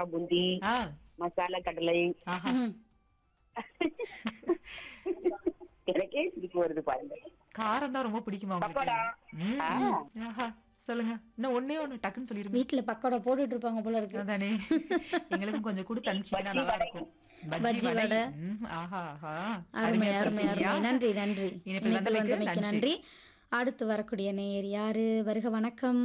பூந்தி ஆ மசாலா கடலை ஆஹா ம். எனக்கே சிரிப்பு வருது பாருங்க காரம் தான் ரொம்ப பிடிக்குமா உங்களுக்கு பக்கோடா. ம், ஆ. ம். ஆஹா சொல்லுங்க இன்னும் ஒண்ணே ஒண்ணு டக்குன்னு சொல்லிருங்க வீட்டுல பக்கோடா போட்டுட்டு இருப்பாங்க போல இருக்கு அதானே எங்களுக்கும் கொஞ்சம் கொடுத்து அனுப்பிச்சீங்கன்னா பஜ்ஜி நல்லா வடை. இருக்கும் பஜ்ஜி வடை வடை. ம், ஆஹா ஆஹா அருமை அருமையா அருமை சொல்றீங்க. அருமை நன்றி நன்றி இணைப்பில் இணைப்பில் வந்தமைக்கு வந்தமைக்கு நன்றி. நன்றி அடுத்து வரக்கூடிய நேயர் யாரு வருக வணக்கம்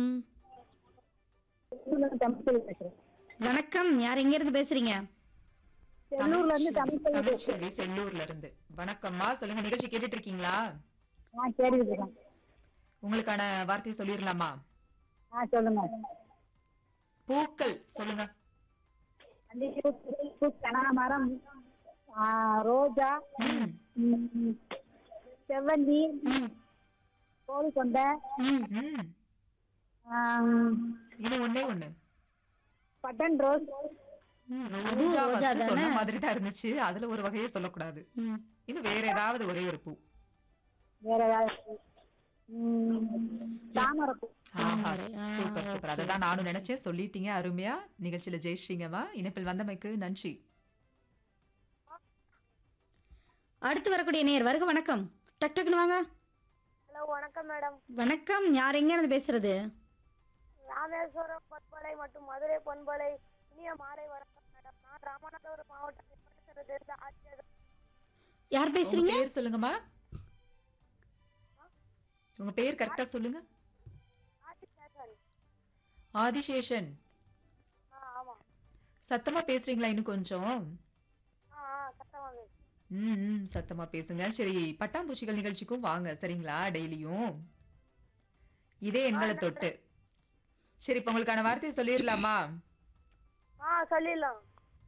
வணக்கம் யார் எங்க இருந்து பேசுறீங்க செல்லூர்ல இருந்து தமிழ் தமிழ்ச்செல்வி செல்லூர்ல இருந்து வணக்கம்மா சொல்லுங்க நிகழ்ச்சி கேட்டுட்டு இருக்கீங்களா ஆ கேட்டுக்கிட்டு இருக்கேன் உங்களுக்கான வார்த்தையை சொல்லிடலாமா ஆ சொல்லுங்க பூக்கள் சொல்லுங்க மல்லிகைப்பூ, கனகாமரம் ஆ, ரோஜா ம், ம், செவ்வந்தி ம், கோழி கொண்டை ம். ம். ஆம், இன்னும் ஒண்ணே ஒண்ணு பட்டன் ரோஸ் அதுவும் ரோஜா ரோஜா first சொன்ன தானே மாதிரி தான் இருந்துச்சு அதுல ஒரு வகையை சொல்லக்கூடாது ம். இன்னும் வேற ஏதாவது ஒரே ஒரு பூ வேற ஏதாவது ம், தாமரைப்பூ ஆஹா, தாமரை. ஆ, சூப்பர் சூப்பர் அதை தான் நானும் நினைச்சேன் சொல்லிட்டீங்க அருமையா நிகழ்ச்சியில ஜெயிச்சிங்கம்மா இணைப்பில் வந்தமைக்கு நன்றி அடுத்து வரக்கூடிய நேயர் வருக வணக்கம் டக் டக்குன்னு வாங்க ஹலோ வணக்கம் மேடம் வணக்கம் யார் எங்க இருந்து பேசுறது ராமேஸ்வரம் பண்பலை மற்றும் மதுரை பண்பலை இனிய மாலை வணக்கம் மேடம் நான் ராமநாதபுரம் மாவட்டம் இருந்து ஆட்சியர் யார் உங்க பேசுறீங்க பேர் சொல்லுங்கம்மா உங்க பேர் கரெக்டா சொல்லுங்க ஆட்சியர் ஆதிசேஷன் ஆ ஆமாம் சத்தமா பேசுறீங்களா இன்னும் கொஞ்சம் ஆ ஆ சத்தமாக ம் ம், சத்தமா பேசுங்க சரி பட்டாம்பூச்சிகள் நிகழ்ச்சிக்கும் வாங்க சரிங்களா டெய்லியும் இதே எண்களை தொட்டு சரி இப்ப உங்களுக்கான வார்த்தையை சொல்லிடலாமா ஆ சொல்லிடலாம்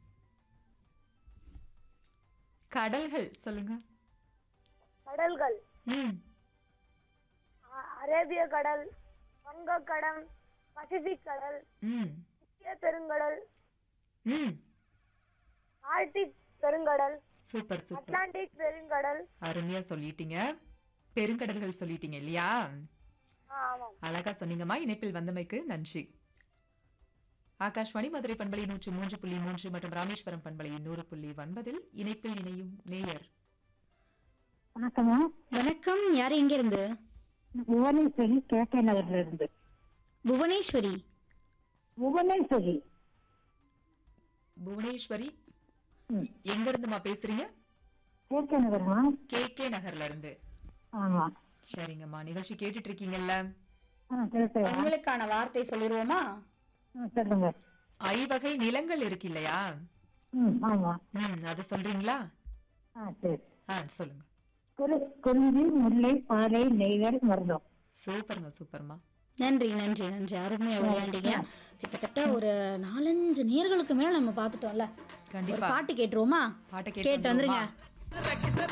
கடல்கள் சொல்லுங்க கடல்கள் ம் அ- அரேபிய கடல் வங்கக்கடல் பசிபிக் கடல் ம் இந்திய பெருங்கடல் ம் ஆர்டிக் பெருங்கடல் சூப்பர் சூப்பர் அட்லாண்டிக் பெருங்கடல் அருமையா சொல்லிட்டீங்க பெருங்கடல்கள் சொல்லிட்டீங்க இல்லையா ஆ ஆமாம் அழகா சொன்னீங்கம்மா இணைப்பில் வந்தமைக்கு நன்றி ஆகாஷ்வாணி மதுரை பண்பலை நூற்று மூன்று புள்ளி மூன்று மற்றும் ராமேஸ்வரம் பண்பலை நூறு புள்ளி ஒன்பதில் இணைப்பில் இணையும் நேயர் வணக்கம்மா வணக்கம் யார் எங்க இருந்து புவனேஸ்வரி கேகே நகர்ல இருந்து புவனேஸ்வரி புவனேஸ்வரி புவனேஸ்வரி ம். எங்க இருந்துமா பேசுறீங்க கேகே நகர்மா கே கே நகர்ல இருந்து ஆமா சரிங்கம்மா நிகழ்ச்சி கேட்டுட்டு இருக்கீங்கல்ல ஆ கேட்டு உங்களுக்கான வார்த்தை சொல்லிடுவோமா சொல்லுங்க ஐவகை நிலங்கள் இருக்கு இல்லையா ம் ஆமா ம் அது சொல்றீங்களா ஆ சரி ஆ சொல்லுங்க குறி குறிஞ்சி முல்லை பாலை நெய்தல் மருதம் சூப்பர்மா சூப்பர்மா நன்றி நன்றி நன்றி அருமையா விளையாண்டீங்க கிட்டத்தட்ட ஒரு நாலஞ்சு நேர்களுக்கு மேல நம்ம பார்த்துட்டோம்ல ஒரு கண்டிப்பா பாட்டு கேட்டுருவோமா பாட்டை கேட்டு வந்துருங்க வந்துருமா?